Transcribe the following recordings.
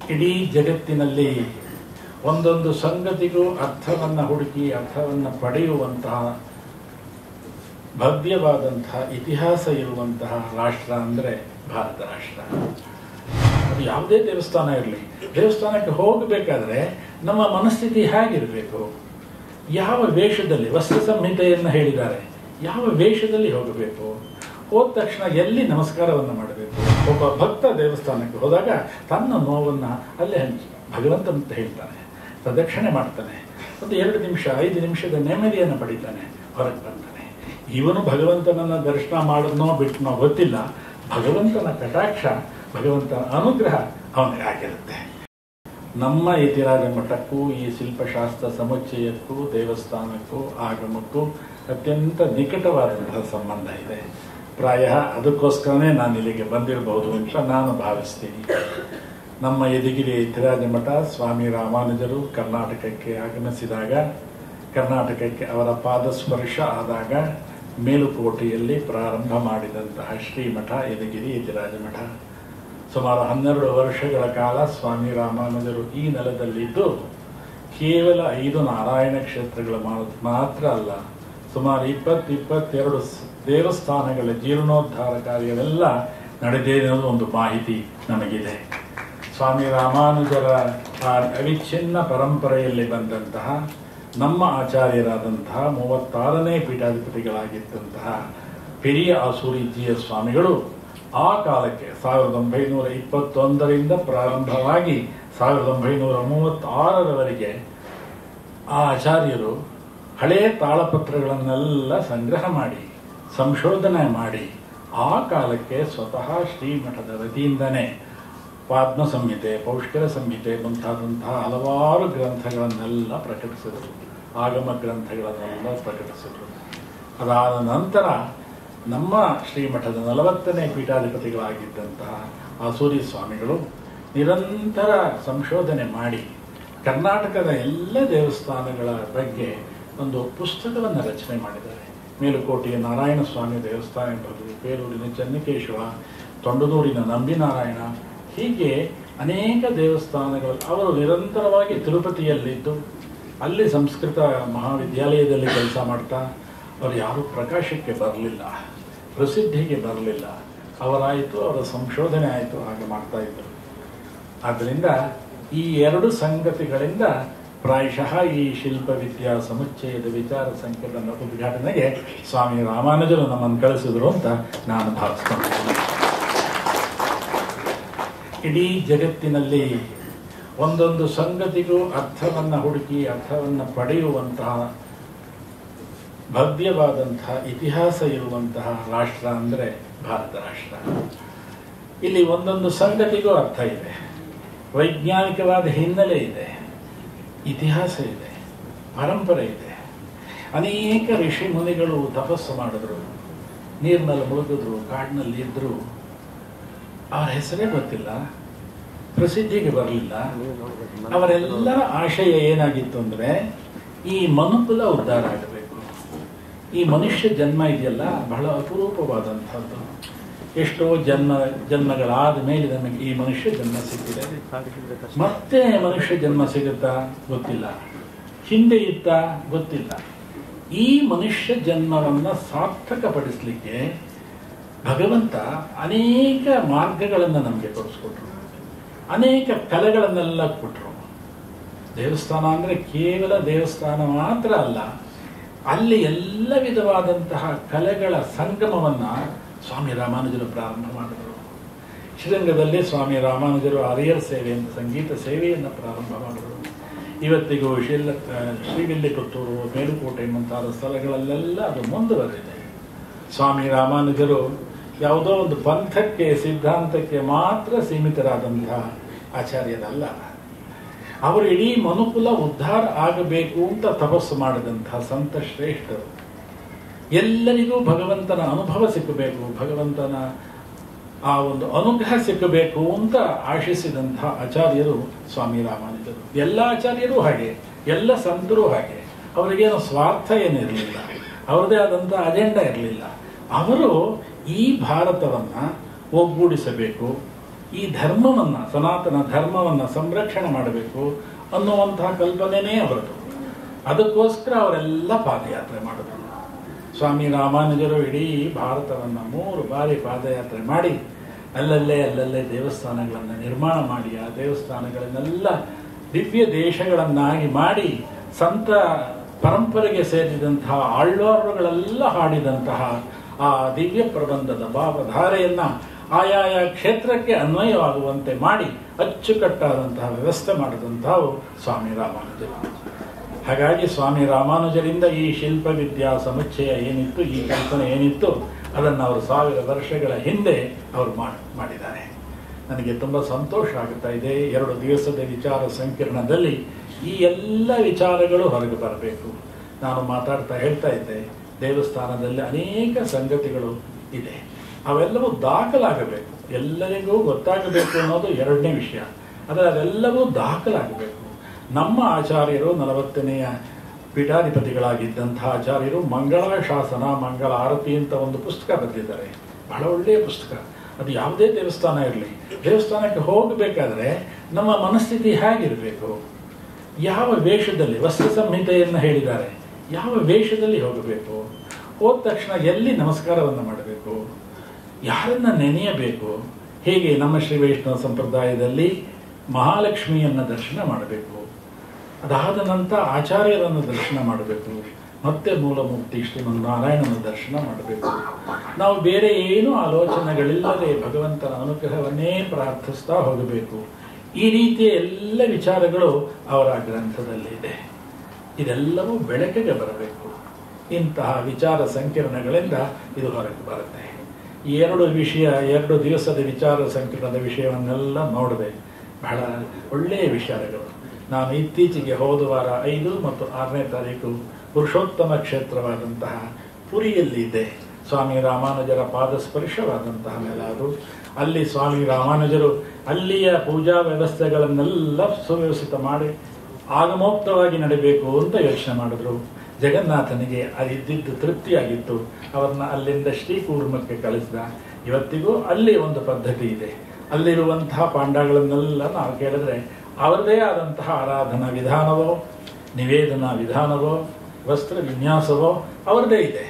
ಇಡೀ ಜಗತ್ತಿನಲ್ಲಿ ಒಂದೊಂದು ಸಂಗತಿಗೂ ಅರ್ಥವನ್ನು ಹುಡುಕಿ ಅರ್ಥವನ್ನು ಪಡೆಯುವಂತಹ ಭವ್ಯವಾದಂತಹ ಇತಿಹಾಸ ಇರುವಂತಹ ರಾಷ್ಟ್ರ ಅಂದರೆ ಭಾರತ ರಾಷ್ಟ್ರ ಅದು ಯಾವುದೇ ದೇವಸ್ಥಾನ ಇರಲಿ ದೇವಸ್ಥಾನಕ್ಕೆ ಹೋಗಬೇಕಾದ್ರೆ ನಮ್ಮ ಮನಸ್ಥಿತಿ ಹೇಗಿರಬೇಕು ಯಾವ ವೇಷದಲ್ಲಿ ವಸ್ತ್ರ ಸಂಹಿತೆಯನ್ನು ಹೇಳಿದ್ದಾರೆ ಯಾವ ವೇಷದಲ್ಲಿ ಹೋಗಬೇಕು ಹೋದ ತಕ್ಷಣ ಎಲ್ಲಿ ನಮಸ್ಕಾರವನ್ನು ಮಾಡಬೇಕು ಒಬ್ಬ ಭಕ್ತ ದೇವಸ್ಥಾನಕ್ಕೆ ಹೋದಾಗ ತನ್ನ ನೋವನ್ನು ಅಲ್ಲೇ ಹಂಚಿ ಭಗವಂತನಂತ ಹೇಳ್ತಾನೆ ಪ್ರದಕ್ಷಿಣೆ ಮಾಡ್ತಾನೆ ಒಂದು ಎರಡು ನಿಮಿಷ ಐದು ನಿಮಿಷದ ನೆಮ್ಮದಿಯನ್ನು ಪಡಿತಾನೆ ಹೊರಗೆ ಬರ್ತಾನೆ ಇವನು ಭಗವಂತನನ್ನ ದರ್ಶನ ಮಾಡಿದ್ನೋ ಬಿಟ್ಟನೋ ಗೊತ್ತಿಲ್ಲ ಭಗವಂತನ ಕಟಾಕ್ಷ ಭಗವಂತನ ಅನುಗ್ರಹ ಅವನಿಗೆ ಆಗಿರುತ್ತೆ ನಮ್ಮ ಇತಿರಾಜ ಮಠಕ್ಕೂ ಈ ಶಿಲ್ಪಶಾಸ್ತ್ರ ಸಮುಚ್ಚಯಕ್ಕೂ ದೇವಸ್ಥಾನಕ್ಕೂ ಆಗಮಕ್ಕೂ ಅತ್ಯಂತ ನಿಕಟವಾದಂತಹ ಸಂಬಂಧ ಇದೆ ಪ್ರಾಯ ಅದಕ್ಕೋಸ್ಕರನೇ ನಾನು ಇಲ್ಲಿಗೆ ಬಂದಿರಬಹುದು ಅಂತ ನಾನು ಭಾವಿಸ್ತೀನಿ ನಮ್ಮ ಯದಿಗಿರಿ ಇತಿರಾಜ ಮಠ ಸ್ವಾಮಿ ರಾಮಾನುಜರು ಕರ್ನಾಟಕಕ್ಕೆ ಆಗಮಿಸಿದಾಗ ಕರ್ನಾಟಕಕ್ಕೆ ಅವರ ಪಾದಸ್ಪರ್ಶ ಆದಾಗ ಮೇಲುಕೋಟೆಯಲ್ಲಿ ಪ್ರಾರಂಭ ಮಾಡಿದಂತಹ ಶ್ರೀಮಠ ಯದಗಿರಿ ಯತಿರಾಜ ಮಠ ಸುಮಾರು ಹನ್ನೆರಡು ವರ್ಷಗಳ ಕಾಲ ಸ್ವಾಮಿ ರಾಮಾನುಜರು ಈ ನೆಲದಲ್ಲಿದ್ದು ಕೇವಲ ಐದು ನಾರಾಯಣ ಕ್ಷೇತ್ರಗಳ ಮಾ- ಮಾತ್ರ ಅಲ್ಲ ಸುಮಾರು ಇಪ್ಪತ್ತು ಇಪ್ಪತ್ತೆರಡು ಸ್- ದೇವಸ್ಥಾನಗಳ ಜೀರ್ಣೋದ್ಧಾರ ಕಾರ್ಯವೆಲ್ಲ ನಡೆದೇ ಅನ್ನೋದು ಒಂದು ಮಾಹಿತಿ ನಮಗಿದೆ ಸ್ವಾಮಿ ರಾಮಾನುಜರ ಆ ಅವಿಚ್ಛಿನ್ನ ಪರಂಪರೆಯಲ್ಲಿ ಬಂದಂತಹ ನಮ್ಮ ಆಚಾರ್ಯರಾದಂತಹ ಮೂವತ್ತಾರನೇ ಪೀಠಾಧಿಪತಿಗಳಾಗಿದ್ದಂತಹ ಪೆರಿಯ ಆಸೂರಿಜಿಯ ಸ್ವಾಮಿಗಳು ಆ ಕಾಲಕ್ಕೆ ಸಾವಿರದ ಒಂಬೈನೂರ ಇಪ್ಪತ್ತೊಂದರಿಂದ ಪ್ರಾರಂಭವಾಗಿ ಸಾವಿರದ ಒಂಬೈನೂರ ಮೂವತ್ತಾರರವರೆಗೆ ಆ ಆಚಾರ್ಯರು ಹಳೆಯ ತಾಳಪತ್ರಗಳನ್ನೆಲ್ಲ ಸಂಗ್ರಹ ಮಾಡಿ ಸಂಶೋಧನೆ ಮಾಡಿ ಆ ಕಾಲಕ್ಕೆ ಸ್ವತಃ ಶ್ರೀಮಠದ ವತಿಯಿಂದನೇ ಪಾದ್ಮ ಸಂಹಿತೆ ಪೌಷ್ಕರ ಸಂಹಿತೆ ಮುಂತಾದಂತಹ ಹಲವಾರು ಗ್ರಂಥಗಳನ್ನೆಲ್ಲ ಪ್ರಕಟಿಸಿದರು ಆಗಮ ಗ್ರಂಥಗಳನ್ನೆಲ್ಲ ಪ್ರಕಟಿಸಿದರು ಅದಾದ ನಂತರ ನಮ್ಮ ಶ್ರೀಮಠದ ನಲವತ್ತನೇ ಪೀಠಾಧಿಪತಿಗಳಾಗಿದ್ದಂತಹ ಆಸೂರಿ ಸ್ವಾಮಿಗಳು ನಿರಂತರ ಸಂಶೋಧನೆ ಮಾಡಿ ಕರ್ನಾಟಕದ ಎಲ್ಲ ದೇವಸ್ಥಾನಗಳ ಬಗ್ಗೆ ಒಂದು ಪುಸ್ತಕವನ್ನು ರಚನೆ ಮಾಡಿದ್ದಾರೆ ಮೇಲುಕೋಟೆಯ ನಾರಾಯಣ ಸ್ವಾಮಿ ದೇವಸ್ಥಾನ ಇರ್ಬೋದು ಬೇಲೂರಿನ ಚನ್ನಕೇಶವ ತೊಂಡನೂರಿನ ನಂಬಿನಾರಾಯಣ ಹೀಗೆ ಅನೇಕ ದೇವಸ್ಥಾನಗಳು ಅವರು ನಿರಂತರವಾಗಿ ತಿರುಪತಿಯಲ್ಲಿದ್ದು ಅಲ್ಲಿ ಸಂಸ್ಕೃತ ಮಹಾವಿದ್ಯಾಲಯದಲ್ಲಿ ಕೆಲಸ ಮಾಡ್ತಾ ಅವರು ಯಾರೂ ಪ್ರಕಾಶಕ್ಕೆ ಬರಲಿಲ್ಲ ಪ್ರಸಿದ್ಧಿಗೆ ಬರಲಿಲ್ಲ ಅವರಾಯಿತು ಅವರ ಸಂಶೋಧನೆ ಆಯಿತು ಹಾಗೆ ಮಾಡ್ತಾ ಇದ್ದರು ಆದ್ದರಿಂದ ಈ ಎರಡು ಸಂಗತಿಗಳಿಂದ ಪ್ರಾಯಶಃ ಈ ಶಿಲ್ಪ ವಿದ್ಯಾ ಸಮುಚ್ಚಯದ ವಿಚಾರ ಸಂಕಲನ ಉದ್ಘಾಟನೆಗೆ ಸ್ವಾಮಿ ರಾಮಾನುಜರು ನಮ್ಮನ್ನು ಕಳಿಸಿದ್ರು ಅಂತ ನಾನು ಭಾವಿಸ್ಕೊಂಡಿದ್ದೀನಿ ಇಡೀ ಜಗತ್ತಿನಲ್ಲಿ ಒಂದೊಂದು ಸಂಗತಿಗೂ ಅರ್ಥವನ್ನು ಹುಡುಕಿ ಅರ್ಥವನ್ನು ಪಡೆಯುವಂತಹ ಭವ್ಯವಾದಂತಹ ಇತಿಹಾಸ ಇರುವಂತಹ ರಾಷ್ಟ್ರ ಅಂದರೆ ಭಾರತ ರಾಷ್ಟ್ರ ಇಲ್ಲಿ ಒಂದೊಂದು ಸಂಗತಿಗೂ ಅರ್ಥ ಇದೆ ವೈಜ್ಞಾನಿಕವಾದ ಹಿನ್ನೆಲೆ ಇದೆ ಇತಿಹಾಸ ಇದೆ ಪರಂಪರೆ ಇದೆ ಅನೇಕ ಋಷಿ ಮುನಿಗಳು ತಪಸ್ಸು ಮಾಡಿದ್ರು ನೀರಿನಲ್ಲಿ ಮುಳುಗಿದ್ರು ಕಾಡಿನಲ್ಲಿ ಇದ್ರು ಅವರ ಹೆಸರೇ ಗೊತ್ತಿಲ್ಲ ಪ್ರಸಿದ್ಧಿಗೆ ಬರಲಿಲ್ಲ ಅವರೆಲ್ಲರ ಆಶಯ ಏನಾಗಿತ್ತು ಅಂದರೆ ಈ ಮನುಕುಲ ಉದ್ಧಾರ ಆಗಬೇಕು ಈ ಮನುಷ್ಯ ಜನ್ಮ ಇದೆಯಲ್ಲ ಬಹಳ ಅಪರೂಪವಾದಂಥದ್ದು ಎಷ್ಟೋ ಜನ್ಮ ಜನ್ಮಗಳಾದ ಮೇಲೆ ನಮಗೆ ಈ ಮನುಷ್ಯ ಜನ್ಮ ಸಿಕ್ಕಿದೆ ಮತ್ತೆ ಮನುಷ್ಯ ಜನ್ಮ ಸಿಗುತ್ತಾ ಗೊತ್ತಿಲ್ಲ ಹಿಂದೆ ಇತ್ತ ಗೊತ್ತಿಲ್ಲ ಈ ಮನುಷ್ಯ ಜನ್ಮವನ್ನ ಸಾರ್ಥಕಪಡಿಸಲಿಕ್ಕೆ ಭಗವಂತ ಅನೇಕ ಮಾರ್ಗಗಳನ್ನು ನಮಗೆ ತೋರಿಸ್ಕೊಟ್ರು ಅನೇಕ ಕಲೆಗಳನ್ನೆಲ್ಲ ಕೊಟ್ಟರು ದೇವಸ್ಥಾನ ಅಂದರೆ ಕೇವಲ ದೇವಸ್ಥಾನ ಮಾತ್ರ ಅಲ್ಲ ಅಲ್ಲಿ ಎಲ್ಲ ವಿಧವಾದಂತಹ ಕಲೆಗಳ ಸಂಗಮವನ್ನ ಸ್ವಾಮಿ ರಾಮಾನುಜರು ಪ್ರಾರಂಭ ಮಾಡಿದರು ಶ್ರೀರಂಗದಲ್ಲಿ ಸ್ವಾಮಿ ರಾಮಾನುಜರು ಅರಿಯರ್ ಸೇವೆ ಅಂತ ಸಂಗೀತ ಸೇವೆಯನ್ನು ಪ್ರಾರಂಭ ಮಾಡಿದರು ಇವತ್ತಿಗೂ ಶಿಲ್ಲ ಶ್ರೀವಿಲ್ಲಿಪುತ್ತೂರು ಮೇಲುಕೋಟೆ ಮುಂತಾದ ಸ್ಥಳಗಳಲ್ಲೆಲ್ಲ ಅದು ಮುಂದುವರೆದಿದೆ ಸ್ವಾಮಿ ರಾಮಾನುಜರು ಯಾವುದೋ ಒಂದು ಪಂಥಕ್ಕೆ ಸಿದ್ಧಾಂತಕ್ಕೆ ಮಾತ್ರ ಸೀಮಿತರಾದಂತಹ ಆಚಾರ್ಯರಲ್ಲ ಅವರು ಇಡೀ ಮನುಕುಲ ಉದ್ಧಾರ ಆಗಬೇಕು ಅಂತ ತಪಸ್ಸು ಮಾಡಿದಂತಹ ಸಂತ ಶ್ರೇಷ್ಠರು ಎಲ್ಲರಿಗೂ ಭಗವಂತನ ಅನುಭವ ಸಿಕ್ಕಬೇಕು ಭಗವಂತನ ಆ ಒಂದು ಅನುಗ್ರಹ ಸಿಕ್ಕಬೇಕು ಅಂತ ಆಶಿಸಿದಂತಹ ಆಚಾರ್ಯರು ಸ್ವಾಮಿ ರಾಮಾನುಜರು ಎಲ್ಲ ಆಚಾರ್ಯರು ಹಾಗೆ ಎಲ್ಲ ಸಂತರು ಹಾಗೆ ಅವರಿಗೇನು ಸ್ವಾರ್ಥ ಏನಿರಲಿಲ್ಲ ಅವರದೇ ಆದಂಥ ಅಜೆಂಡಾ ಇರಲಿಲ್ಲ ಅವರು ಈ ಭಾರತವನ್ನ ಒಗ್ಗೂಡಿಸಬೇಕು ಈ ಧರ್ಮವನ್ನ ಸನಾತನ ಧರ್ಮವನ್ನ ಸಂರಕ್ಷಣೆ ಮಾಡಬೇಕು ಅನ್ನುವಂತಹ ಕಲ್ಪನೆನೇ ಅವರದು ಅದಕ್ಕೋಸ್ಕರ ಅವರೆಲ್ಲ ಪಾದಯಾತ್ರೆ ಮಾಡಿದ್ರು ಸ್ವಾಮಿ ರಾಮಾನುಜರು ಇಡೀ ಭಾರತವನ್ನು ಮೂರು ಬಾರಿ ಪಾದಯಾತ್ರೆ ಮಾಡಿ ಅಲ್ಲಲ್ಲೇ ಅಲ್ಲಲ್ಲೇ ದೇವಸ್ಥಾನಗಳನ್ನು ನಿರ್ಮಾಣ ಮಾಡಿ ಆ ದೇವಸ್ಥಾನಗಳನ್ನೆಲ್ಲ ದಿವ್ಯ ದೇಶಗಳನ್ನಾಗಿ ಮಾಡಿ ಸಂತ ಪರಂಪರೆಗೆ ಸೇರಿದಂತಹ ಆಳ್ವಾರುಗಳೆಲ್ಲ ಹಾಡಿದಂತಹ ಆ ದಿವ್ಯ ಪ್ರಬಂಧದ ಭಾವಧಾರೆಯನ್ನ ಆಯಾಯ ಕ್ಷೇತ್ರಕ್ಕೆ ಅನ್ವಯವಾಗುವಂತೆ ಮಾಡಿ ಅಚ್ಚುಕಟ್ಟಾದಂತಹ ವ್ಯವಸ್ಥೆ ಮಾಡಿದಂತಹ ಸ್ವಾಮಿ ರಾಮಾನುಜರು ಹಾಗಾಗಿ ಸ್ವಾಮಿ ರಾಮಾನುಜರಿಂದ ಈ ಶಿಲ್ಪ ವಿದ್ಯಾ ಸಮುಚ್ಚಯ ಏನಿತ್ತು ಈ ಕಲ್ಪನೆ ಏನಿತ್ತು ಅದನ್ನು ಅವರು ಸಾವಿರ ವರ್ಷಗಳ ಹಿಂದೆ ಅವರು ಮಾಡಿದ್ದಾರೆ ನನಗೆ ತುಂಬ ಸಂತೋಷ ಆಗುತ್ತಾ ಇದೆ ಎರಡು ದಿವಸದ ವಿಚಾರ ಸಂಕಿರಣದಲ್ಲಿ ಈ ಎಲ್ಲ ವಿಚಾರಗಳು ಹೊರಗೆ ಬರಬೇಕು ನಾನು ಮಾತಾಡ್ತಾ ಹೇಳ್ತಾ ಇದ್ದೆ ದೇವಸ್ಥಾನದಲ್ಲಿ ಅನೇಕ ಸಂಗತಿಗಳು ಇದೆ ಅವೆಲ್ಲವೂ ದಾಖಲಾಗಬೇಕು ಎಲ್ಲರಿಗೂ ಗೊತ್ತಾಗಬೇಕು ಅನ್ನೋದು ಎರಡನೇ ವಿಷಯ ಆದರೆ ಅದೆಲ್ಲವೂ ದಾಖಲಾಗಬೇಕು ನಮ್ಮ ಆಚಾರ್ಯರು ನಲವತ್ತನೆಯ ಪೀಠಾಧಿಪತಿಗಳಾಗಿದ್ದಂತಹ ಆಚಾರ್ಯರು ಮಂಗಳ ಶಾಸನ ಮಂಗಳ ಆರತಿ ಅಂತ ಒಂದು ಪುಸ್ತಕ ಬರೆದಿದ್ದಾರೆ ಬಹಳ ಒಳ್ಳೆಯ ಪುಸ್ತಕ ಅದು ಯಾವುದೇ ದೇವಸ್ಥಾನ ಇರಲಿ ದೇವಸ್ಥಾನಕ್ಕೆ ಹೋಗಬೇಕಾದ್ರೆ ನಮ್ಮ ಮನಸ್ಥಿತಿ ಹೇಗಿರಬೇಕು ಯಾವ ವೇಷದಲ್ಲಿ ವಸ್ತ್ರ ಸಂಹಿತೆಯನ್ನು ಹೇಳಿದ್ದಾರೆ ಯಾವ ವೇಷದಲ್ಲಿ ಹೋಗಬೇಕು ಹೋದ ತಕ್ಷಣ ಎಲ್ಲಿ ನಮಸ್ಕಾರವನ್ನು ಮಾಡಬೇಕು ಯಾರನ್ನ ನೆನೆಯಬೇಕು ಹೇಗೆ ನಮ್ಮ ಶ್ರೀ ವೈಷ್ಣವ ಸಂಪ್ರದಾಯದಲ್ಲಿ ಮಹಾಲಕ್ಷ್ಮಿಯನ್ನ ದರ್ಶನ ಮಾಡಬೇಕು ಅದಾದ ನಂತರ ಆಚಾರ್ಯರನ್ನು ದರ್ಶನ ಮಾಡಬೇಕು ಮತ್ತೆ ಮೂಲಮೂರ್ತಿ ಶ್ರೀಮನ್ನಾರಾಯಣನ ದರ್ಶನ ಮಾಡಬೇಕು ನಾವು ಬೇರೆ ಏನೂ ಆಲೋಚನೆಗಳಿಲ್ಲದೆ ಭಗವಂತನ ಅನುಗ್ರಹವನ್ನೇ ಪ್ರಾರ್ಥಿಸ್ತಾ ಹೋಗಬೇಕು ಈ ರೀತಿಯ ಎಲ್ಲ ವಿಚಾರಗಳು ಅವರ ಗ್ರಂಥದಲ್ಲಿದೆ ಇದೆಲ್ಲವೂ ಬೆಳಕಿಗೆ ಬರಬೇಕು ಇಂತಹ ವಿಚಾರ ಸಂಕಿರಣಗಳಿಂದ ಇದು ಹೊರಗೆ ಬರುತ್ತೆ ಈ ಎರಡು ವಿಷಯ ಎರಡು ದಿವಸದ ವಿಚಾರ ಸಂಕಿರಣದ ವಿಷಯವನ್ನೆಲ್ಲ ನೋಡಿದೆ ಬಹಳ ಒಳ್ಳೆಯ ವಿಚಾರಗಳು ನಾನು ಇತ್ತೀಚೆಗೆ ಹೋದ ವಾರ ಐದು ಮತ್ತು ಆರನೇ ತಾರೀಕು ಪುರುಷೋತ್ತಮ ಕ್ಷೇತ್ರವಾದಂತಹ ಪುರಿಯಲ್ಲಿದ್ದೆ ಸ್ವಾಮಿ ರಾಮಾನುಜರ ಪಾದ ಸ್ಪರ್ಶವಾದಂತಹ ನೆಲ ಅದು ಅಲ್ಲಿ ಸ್ವಾಮಿ ರಾಮಾನುಜರು ಅಲ್ಲಿಯ ಪೂಜಾ ವ್ಯವಸ್ಥೆಗಳನ್ನೆಲ್ಲ ಸುವ್ಯವಸ್ಥಿತ ಮಾಡಿ ಆಗಮೋಕ್ತವಾಗಿ ನಡೀಬೇಕು ಅಂತ ಯೋಚನೆ ಮಾಡಿದ್ರು ಜಗನ್ನಾಥನಿಗೆ ಅದಿದ್ದಿದ್ದು ತೃಪ್ತಿಯಾಗಿತ್ತು ಅವರನ್ನ ಅಲ್ಲಿಂದ ಶ್ರೀಕೂರ್ಮಕ್ಕೆ ಕಳಿಸಿದ ಇವತ್ತಿಗೂ ಅಲ್ಲಿ ಒಂದು ಪದ್ಧತಿ ಇದೆ ಅಲ್ಲಿರುವಂತಹ ಪಾಂಡಗಳನ್ನೆಲ್ಲ ನಾವು ಕೇಳಿದ್ರೆ ಅವರದೇ ಆದಂತಹ ಆರಾಧನಾ ವಿಧಾನವೋ ನಿವೇದನಾ ವಿಧಾನವೋ ವಸ್ತ್ರ ವಿನ್ಯಾಸವೋ ಅವರದೇ ಇದೆ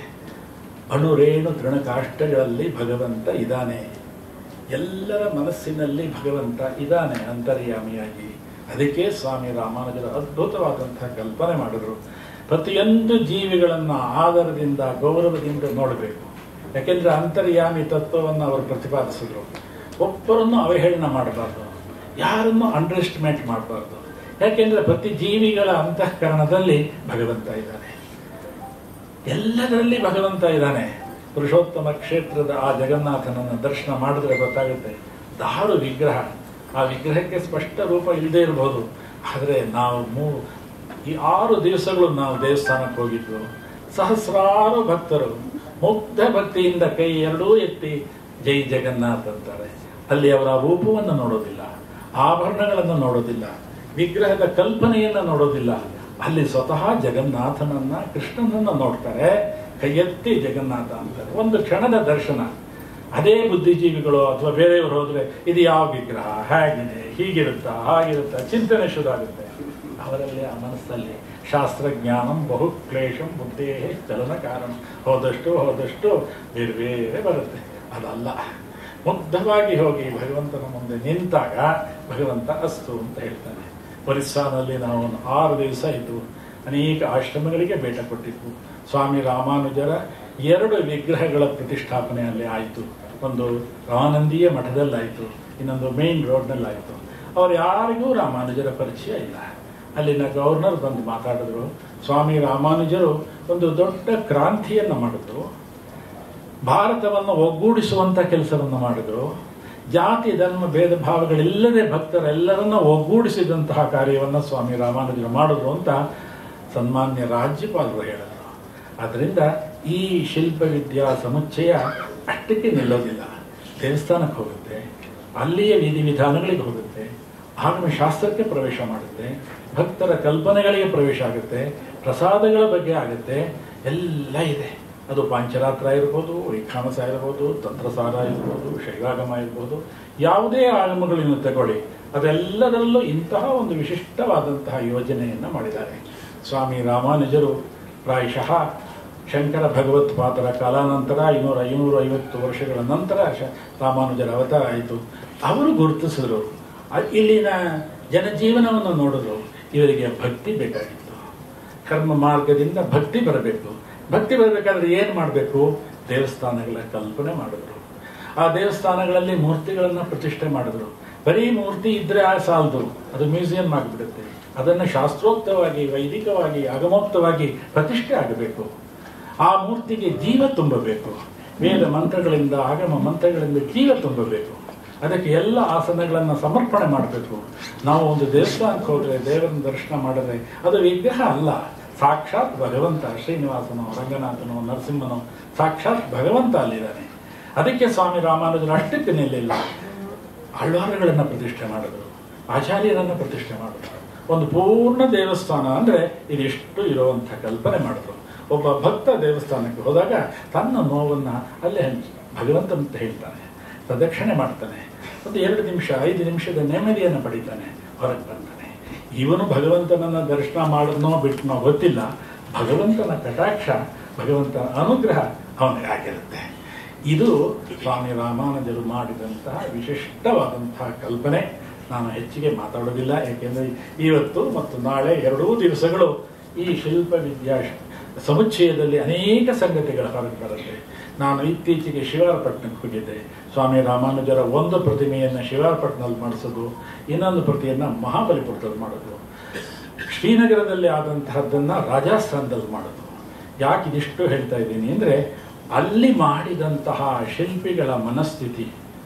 ಅಣುರೇಣು ತೃಣಕಾಷ್ಟಗಳಲ್ಲಿ ಭಗವಂತ ಇದ್ದಾನೆ ಎಲ್ಲರ ಮನಸ್ಸಿನಲ್ಲಿ ಭಗವಂತ ಇದ್ದಾನೆ ಅಂತರ್ಯಾಮಿಯಾಗಿ ಅದಕ್ಕೆ ಸ್ವಾಮಿ ರಾಮಾನುಜರು ಅದ್ಭುತವಾದಂತಹ ಕಲ್ಪನೆ ಮಾಡಿದ್ರು ಪ್ರತಿಯೊಂದು ಜೀವಿಗಳನ್ನು ಆದರದಿಂದ ಗೌರವದಿಂದ ನೋಡಬೇಕು ಯಾಕೆಂದ್ರೆ ಅಂತರ್ಯಾಮಿ ತತ್ವವನ್ನು ಅವರು ಪ್ರತಿಪಾದಿಸಿದ್ರು ಒಬ್ಬರನ್ನು ಅವಹೇಳನ ಮಾಡಬಾರ್ದು ಯಾರನ್ನು ಅಂಡರ್ ಎಸ್ಟಿಮೇಟ್ ಮಾಡಬಾರ್ದು ಯಾಕೆಂದ್ರೆ ಪ್ರತಿ ಜೀವಿಗಳ ಅಂತಃಕರಣದಲ್ಲಿ ಭಗವಂತ ಇದ್ದಾನೆ ಎಲ್ಲದರಲ್ಲಿ ಭಗವಂತ ಇದ್ದಾನೆ ಪುರುಷೋತ್ತಮ ಕ್ಷೇತ್ರದ ಆ ಜಗನ್ನಾಥನನ್ನು ದರ್ಶನ ಮಾಡಿದ್ರೆ ಗೊತ್ತಾಗುತ್ತೆ ದಾರು ವಿಗ್ರಹ ಆ ವಿಗ್ರಹಕ್ಕೆ ಸ್ಪಷ್ಟ ರೂಪ ಇಲ್ಲದೆ ಇರಬಹುದು ಆದರೆ ನಾವು ಮೂ ಈ ಆರು ದಿವಸಗಳು ನಾವು ದೇವಸ್ಥಾನಕ್ಕೆ ಹೋಗಿದ್ವು ಸಹಸ್ರಾರು ಭಕ್ತರು ಮುಗ್ಧ ಭಕ್ತಿಯಿಂದ ಕೈ ಎರಡೂ ಎತ್ತಿ ಜೈ ಜಗನ್ನಾಥ್ ಅಂತಾರೆ ಅಲ್ಲಿ ಅವರ ರೂಪವನ್ನು ನೋಡೋದಿಲ್ಲ ಆಭರಣಗಳನ್ನು ನೋಡೋದಿಲ್ಲ ವಿಗ್ರಹದ ಕಲ್ಪನೆಯನ್ನು ನೋಡೋದಿಲ್ಲ ಅಲ್ಲಿ ಸ್ವತಃ ಜಗನ್ನಾಥನನ್ನ ಕೃಷ್ಣನನ್ನ ನೋಡ್ತಾರೆ ಕೈಯೆತ್ತಿ ಜಗನ್ನಾಥ ಅಂತಾರೆ ಒಂದು ಕ್ಷಣದ ದರ್ಶನ ಅದೇ ಬುದ್ಧಿಜೀವಿಗಳು ಅಥವಾ ಬೇರೆಯವರು ಹೋದ್ರೆ ಇದು ಯಾವ ವಿಗ್ರಹ ಹೇಗಿದೆ ಹೀಗಿರುತ್ತಾ ಹಾಗಿರುತ್ತಾ ಚಿಂತನೆ ಶುರು ಆಗುತ್ತೆ ಅವರಲ್ಲಿ ಆ ಮನಸ್ಸಲ್ಲಿ ಶಾಸ್ತ್ರಜ್ಞಾನಂ ಬಹು ಕ್ಲೇಶಂ ಬುದ್ಧೇ ಚಲನ ಕಾರಣ ಹೋದಷ್ಟು ಹೋದಷ್ಟು ಬೇರೆ ಬೇರೆ ಬರುತ್ತೆ ಅದಲ್ಲ ಮುಗ್ಧವಾಗಿ ಹೋಗಿ ಭಗವಂತನ ಮುಂದೆ ನಿಂತಾಗ ಭಗವಂತ ಅಸ್ತು ಅಂತ ಹೇಳ್ತಾನೆ ಒರಿಸ್ಸಾನಲ್ಲಿ ನಾವು ಒಂದು ಆರು ದಿವಸ ಇದ್ದು ಅನೇಕ ಆಶ್ರಮಗಳಿಗೆ ಭೇಟ ಕೊಟ್ಟಿದ್ವು ಸ್ವಾಮಿ ರಾಮಾನುಜರ ಎರಡು ವಿಗ್ರಹಗಳ ಪ್ರತಿಷ್ಠಾಪನೆ ಅಲ್ಲಿ ಆಯಿತು ಒಂದು ರಾಮಾನಂದೀಯ ಮಠದಲ್ಲಾಯಿತು ಇನ್ನೊಂದು ಮೇನ್ ರೋಡ್ನಲ್ಲಾಯಿತು ಅವ್ರು ಯಾರಿಗೂ ರಾಮಾನುಜರ ಪರಿಚಯ ಇಲ್ಲ ಅಲ್ಲಿನ ಗವರ್ನರ್ ಬಂದು ಮಾತಾಡಿದ್ರು ಸ್ವಾಮಿ ರಾಮಾನುಜರು ಒಂದು ದೊಡ್ಡ ಕ್ರಾಂತಿಯನ್ನು ಮಾಡಿದ್ರು ಭಾರತವನ್ನು ಒಗ್ಗೂಡಿಸುವಂತ ಕೆಲಸವನ್ನು ಮಾಡಿದ್ರು ಜಾತಿ ಧರ್ಮ ಭೇದ ಭಾವಗಳಿಲ್ಲದೆ ಭಕ್ತರೆಲ್ಲರನ್ನ ಒಗ್ಗೂಡಿಸಿದಂತಹ ಕಾರ್ಯವನ್ನು ಸ್ವಾಮಿ ರಾಮಾನುಜರು ಮಾಡಿದ್ರು ಅಂತ ಸನ್ಮಾನ್ಯ ರಾಜ್ಯಪಾಲರು ಹೇಳಿದ್ರು ಆದ್ದರಿಂದ ಈ ಶಿಲ್ಪವಿದ್ಯಾ ಸಮುಚ್ಚಯ ಅಷ್ಟಕ್ಕೆ ನಿಲ್ಲೋದಿಲ್ಲ ದೇವಸ್ಥಾನಕ್ಕೆ ಹೋಗುತ್ತೆ ಅಲ್ಲಿಯ ವಿಧಿವಿಧಾನಗಳಿಗೆ ಹೋಗುತ್ತೆ ಆಗಮ ಶಾಸ್ತ್ರಕ್ಕೆ ಪ್ರವೇಶ ಮಾಡುತ್ತೆ ಭಕ್ತರ ಕಲ್ಪನೆಗಳಿಗೆ ಪ್ರವೇಶ ಆಗುತ್ತೆ ಪ್ರಸಾದಗಳ ಬಗ್ಗೆ ಆಗುತ್ತೆ ಎಲ್ಲ ಇದೆ ಅದು ಪಾಂಚರಾತ್ರ ಇರ್ಬೋದು ವೈಖಾನಸ ಇರ್ಬೋದು ತಂತ್ರಸಾರ ಇರ್ಬೋದು ಶೈವಾಗಮ ಇರ್ಬೋದು ಯಾವುದೇ ಆಗಮಗಳನ್ನು ತಗೊಳ್ಳಿ ಅದೆಲ್ಲದರಲ್ಲೂ ಇಂತಹ ಒಂದು ವಿಶಿಷ್ಟವಾದಂತಹ ಯೋಜನೆಯನ್ನು ಮಾಡಿದ್ದಾರೆ ಸ್ವಾಮಿ ರಾಮಾನುಜರು ಪ್ರಾಯಶಃ ಶಂಕರ ಭಗವತ್ಪಾದರ ಕಾಲಾನಂತರ ಐನೂರ ಐನೂರ ಐವತ್ತು ವರ್ಷಗಳ ನಂತರ ಶ ರಾಮಾನುಜರ ಅವತಾರ ಆಯಿತು ಅವರು ಗುರುತಿಸಿದ್ರು ಅ- ಇಲ್ಲಿನ ಜನಜೀವನವನ್ನು ನೋಡಿದ್ರು ಇವರಿಗೆ ಭಕ್ತಿ ಬೇಕಾಗಿತ್ತು ಕರ್ಮ ಮಾರ್ಗದಿಂದ ಭಕ್ತಿ ಬರಬೇಕು ಭಕ್ತಿ ಬರಬೇಕಾದ್ರೆ ಏನು ಮಾಡಬೇಕು ದೇವಸ್ಥಾನಗಳ ಕಲ್ಪನೆ ಮಾಡಿದ್ರು ಆ ದೇವಸ್ಥಾನಗಳಲ್ಲಿ ಮೂರ್ತಿಗಳನ್ನು ಪ್ರತಿಷ್ಠೆ ಮಾಡಿದ್ರು ಬರೀ ಮೂರ್ತಿ ಇದ್ರೆ ಆ ಸಾಲದು ಅದು ಮ್ಯೂಸಿಯಂ ಆಗಿಬಿಡುತ್ತೆ ಅದನ್ನು ಶಾಸ್ತ್ರೋಕ್ತವಾಗಿ ವೈದಿಕವಾಗಿ ಆಗಮೋಕ್ತವಾಗಿ ಪ್ರತಿಷ್ಠೆ ಆಗಬೇಕು ಆ ಮೂರ್ತಿಗೆ ಜೀವ ತುಂಬಬೇಕು ವೇದ ಮಂತ್ರಗಳಿಂದ ಆಗಮ ಮಂತ್ರಗಳಿಂದ ಜೀವ ತುಂಬಬೇಕು ಅದಕ್ಕೆ ಎಲ್ಲ ಆಸನಗಳನ್ನು ಸಮರ್ಪಣೆ ಮಾಡಬೇಕು ನಾವು ಒಂದು ದೇವಸ್ಥಾನಕ್ಕೆ ಹೋದರೆ ದೇವರನ್ನ ದರ್ಶನ ಮಾಡಿದ್ರೆ ಅದು ವಿಗ್ರಹ ಅಲ್ಲ ಸಾಕ್ಷಾತ್ ಭಗವಂತ ಶ್ರೀನಿವಾಸನೋ ರಂಗನಾಥನೋ ನರಸಿಂಹನೋ ಸಾಕ್ಷಾತ್ ಭಗವಂತ ಅಲ್ಲಿದ್ದಾನೆ ಅದಕ್ಕೆ ಸ್ವಾಮಿ ರಾಮಾನುಜರು ಅಷ್ಟಕ್ಕೆ ನಿಲ್ಲಿಲ್ಲ ಆಳ್ವಾರಗಳನ್ನು ಪ್ರತಿಷ್ಠೆ ಮಾಡಿದ್ರು ಆಚಾರ್ಯರನ್ನು ಪ್ರತಿಷ್ಠೆ ಮಾಡಿದ್ರು ಒಂದು ಪೂರ್ಣ ದೇವಸ್ಥಾನ ಅಂದರೆ ಇದಿಷ್ಟು ಇರುವಂಥ ಕಲ್ಪನೆ ಮಾಡಿದ್ರು ಒಬ್ಬ ಭಕ್ತ ದೇವಸ್ಥಾನಕ್ಕೆ ಹೋದಾಗ ತನ್ನ ನೋವನ್ನು ಅಲ್ಲೇ ಹಂಚಿ ಭಗವಂತ ಅಂತ ಹೇಳ್ತಾನೆ ಪ್ರದಕ್ಷಿಣೆ ಮಾಡ್ತಾನೆ ಒಂದು ಎರಡು ನಿಮಿಷ ಐದು ನಿಮಿಷದ ನೆಮ್ಮದಿಯನ್ನು ಪಡಿತಾನೆ ಹೊರಗೆ ಬರ್ತಾನೆ ಇವನು ಭಗವಂತನನ್ನ ದರ್ಶನ ಮಾಡಿದ್ನೋ ಬಿಟ್ಟನೋ ಗೊತ್ತಿಲ್ಲ ಭಗವಂತನ ಕಟಾಕ್ಷ ಭಗವಂತನ ಅನುಗ್ರಹ ಅವನಿಗೆ ಆಗಿರುತ್ತೆ ಇದು ಸ್ವಾಮಿ ರಾಮಾನುಜರು ಮಾಡಿದಂತಹ ವಿಶಿಷ್ಟವಾದಂತಹ ಕಲ್ಪನೆ ನಾನು ಹೆಚ್ಚಿಗೆ ಮಾತಾಡೋದಿಲ್ಲ ಏಕೆಂದರೆ ಇವತ್ತು ಮತ್ತು ನಾಳೆ ಎರಡೂ ದಿವಸಗಳು ಈ ಶಿಲ್ಪ ವಿದ್ಯಾ ಸಮುಚ್ಚಯದಲ್ಲಿ ಅನೇಕ ಸಂಗತಿಗಳ ಹೊರಗೆ ಬರುತ್ತೆ ನಾನು ಇತ್ತೀಚೆಗೆ ಶಿವಾರಪಟ್ಟಣಕ್ಕೆ ಹೋಗಿದ್ದೆ ಸ್ವಾಮಿ ರಾಮಾನುಜರ ಒಂದು ಪ್ರತಿಮೆಯನ್ನು ಶಿವಾರಪಟ್ಟಣದಲ್ಲಿ ಮಾಡಿಸೋದು ಇನ್ನೊಂದು ಪ್ರತಿಯನ್ನು ಮಹಾಬಲಿಪುರದಲ್ಲಿ ಮಾಡೋದು ಶ್ರೀನಗರದಲ್ಲಿ ಆದಂತಹದ್ದನ್ನು ರಾಜಸ್ಥಾನದಲ್ಲಿ ಮಾಡೋದು ಯಾಕೆ ಇದಿಷ್ಟು ಹೇಳ್ತಾ ಇದ್ದೀನಿ ಅಂದರೆ ಅಲ್ಲಿ ಮಾಡಿದಂತಹ ಶಿಲ್ಪಿಗಳ ಮನಸ್ಥಿತಿ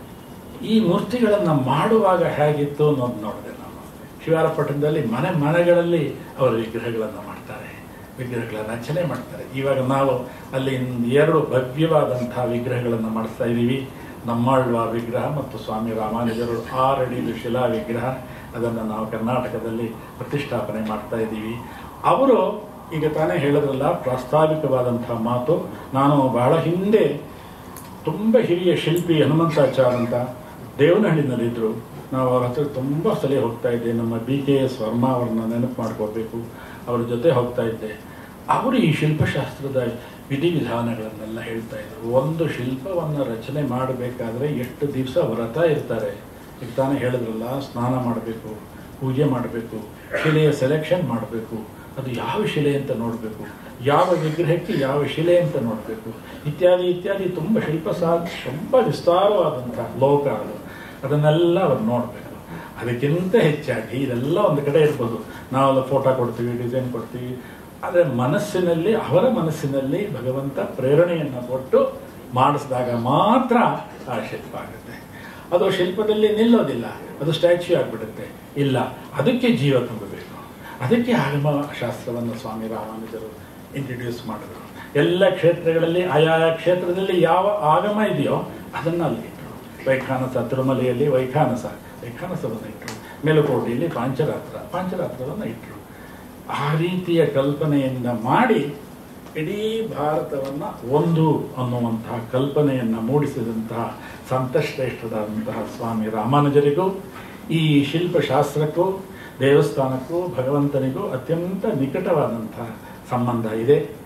ಈ ಮೂರ್ತಿಗಳನ್ನು ಮಾಡುವಾಗ ಹೇಗಿತ್ತು ಅನ್ನೋದು ನೋಡಿದೆ ನಾನು ಶಿವಾರಪಟ್ಟಣದಲ್ಲಿ ಮನೆ ಮನೆಗಳಲ್ಲಿ ಅವರು ವಿಗ್ರಹಗಳನ್ನು ಮಾಡ್ತಾರೆ ವಿಗ್ರಹಗಳ ರಚನೆ ಮಾಡ್ತಾರೆ ಇವಾಗ ನಾವು ಅಲ್ಲಿ ಎರಡು ಭವ್ಯವಾದಂತಹ ವಿಗ್ರಹಗಳನ್ನು ಮಾಡಿಸ್ತಾ ಇದ್ದೀವಿ ನಮ್ಮಾಳ್ವಾರ್ ವಿಗ್ರಹ ಮತ್ತು ಸ್ವಾಮಿ ರಾಮಾನುಜರು ಆರಡಿದು ಶಿಲಾ ವಿಗ್ರಹ ಅದನ್ನು ನಾವು ಕರ್ನಾಟಕದಲ್ಲಿ ಪ್ರತಿಷ್ಠಾಪನೆ ಮಾಡ್ತಾ ಇದ್ದೀವಿ ಅವರು ಈಗ ತಾನೇ ಹೇಳಿದ್ರಲ್ಲ ಪ್ರಾಸ್ತಾವಿಕವಾದಂತಹ ಮಾತು ನಾನು ಬಹಳ ಹಿಂದೆ ತುಂಬ ಹಿರಿಯ ಶಿಲ್ಪಿ ಹನುಮಂತಾಚಾರ್ ಅಂತ ದೇವನಹಳ್ಳಿನಲ್ಲಿದ್ದರು ನಾವು ಅವ್ರ ಹತ್ರ ತುಂಬ ಸಲ ಹೋಗ್ತಾ ಇದ್ದೆ ನಮ್ಮ ಬಿ ಕೆ ಎಸ್ ವರ್ಮಾ ಅವ್ರನ್ನ ನೆನಪು ಮಾಡ್ಕೋಬೇಕು ಅವ್ರ ಜೊತೆ ಹೋಗ್ತಾ ಇದ್ದೆ ಅವರು ಈ ಶಿಲ್ಪಶಾಸ್ತ್ರದ ವಿಧಿವಿಧಾನಗಳನ್ನೆಲ್ಲ ಹೇಳ್ತಾ ಇದ್ರು ಒಂದು ಶಿಲ್ಪವನ್ನು ರಚನೆ ಮಾಡಬೇಕಾದ್ರೆ ಎಷ್ಟು ದಿವಸ ವ್ರತ ಇರ್ತಾರೆ ಈಗ ತಾನೇ ಹೇಳಿದ್ರಲ್ಲ ಸ್ನಾನ ಮಾಡಬೇಕು ಪೂಜೆ ಮಾಡಬೇಕು ಶಿಲೆಯ ಸೆಲೆಕ್ಷನ್ ಮಾಡಬೇಕು ಅದು ಯಾವ ಶಿಲೆ ಅಂತ ನೋಡಬೇಕು ಯಾವ ವಿಗ್ರಹಕ್ಕೆ ಯಾವ ಶಿಲೆ ಅಂತ ನೋಡಬೇಕು ಇತ್ಯಾದಿ ಇತ್ಯಾದಿ ತುಂಬ ಶಿಲ್ಪಶಾ ತುಂಬ ವಿಸ್ತಾರವಾದಂಥ ಲೋಕ ಅದು ಅದನ್ನೆಲ್ಲ ಅವ್ರು ನೋಡಬೇಕು ಅದಕ್ಕಿಂತ ಹೆಚ್ಚಾಗಿ ಇದೆಲ್ಲ ಒಂದು ಕಡೆ ಇರ್ಬೋದು ನಾವೆಲ್ಲ ಫೋಟೋ ಕೊಡ್ತೀವಿ ಡಿಸೈನ್ ಕೊಡ್ತೀವಿ ಆದರೆ ಮನಸ್ಸಿನಲ್ಲಿ ಅವರ ಮನಸ್ಸಿನಲ್ಲಿ ಭಗವಂತ ಪ್ರೇರಣೆಯನ್ನು ಕೊಟ್ಟು ಮಾಡಿಸಿದಾಗ ಮಾತ್ರ ಆ ಶಿಲ್ಪ ಆಗುತ್ತೆ ಅದು ಶಿಲ್ಪದಲ್ಲಿ ನಿಲ್ಲೋದಿಲ್ಲ ಅದು ಸ್ಟ್ಯಾಚ್ಯೂ ಆಗಿಬಿಡುತ್ತೆ ಇಲ್ಲ ಅದಕ್ಕೆ ಜೀವ ತುಂಬಬೇಕು ಅದಕ್ಕೆ ಆಗಮ ಶಾಸ್ತ್ರವನ್ನು ಸ್ವಾಮಿ ರಾಮಾನುಜರು ಇಂಟ್ರಡ್ಯೂಸ್ ಮಾಡಿದ್ರು ಎಲ್ಲ ಕ್ಷೇತ್ರಗಳಲ್ಲಿ ಆಯಾಯ ಕ್ಷೇತ್ರದಲ್ಲಿ ಯಾವ ಆಗಮ ಇದೆಯೋ ಅದನ್ನು ಅಲ್ಲಿ ಇಟ್ಟರು ವೈಖಾನಸ ತಿರುಮಲೆಯಲ್ಲಿ ವೈಖಾನಸ ವೈಖಾನಸವನ್ನು ಇಟ್ಟರು ಮೇಲುಕೋಟೆಯಲ್ಲಿ ಪಾಂಚರಾತ್ರ ಪಾಂಚರಾತ್ರವನ್ನು ಇಟ್ಟರು ಆ ರೀತಿಯ ಕಲ್ಪನೆಯಿಂದ ಮಾಡಿ ಇಡೀ ಭಾರತವನ್ನು ಒಂದು ಅನ್ನುವಂತಹ ಕಲ್ಪನೆಯನ್ನು ಮೂಡಿಸಿದಂತಹ ಸಂತಶ್ರೇಷ್ಠರಾದಂತಹ ಸ್ವಾಮಿ ರಾಮಾನುಜರಿಗೂ ಈ ಶಿಲ್ಪಶಾಸ್ತ್ರಕ್ಕೂ ದೇವಸ್ಥಾನಕ್ಕೂ ಭಗವಂತನಿಗೂ ಅತ್ಯಂತ ನಿಕಟವಾದಂತಹ ಸಂಬಂಧ ಇದೆ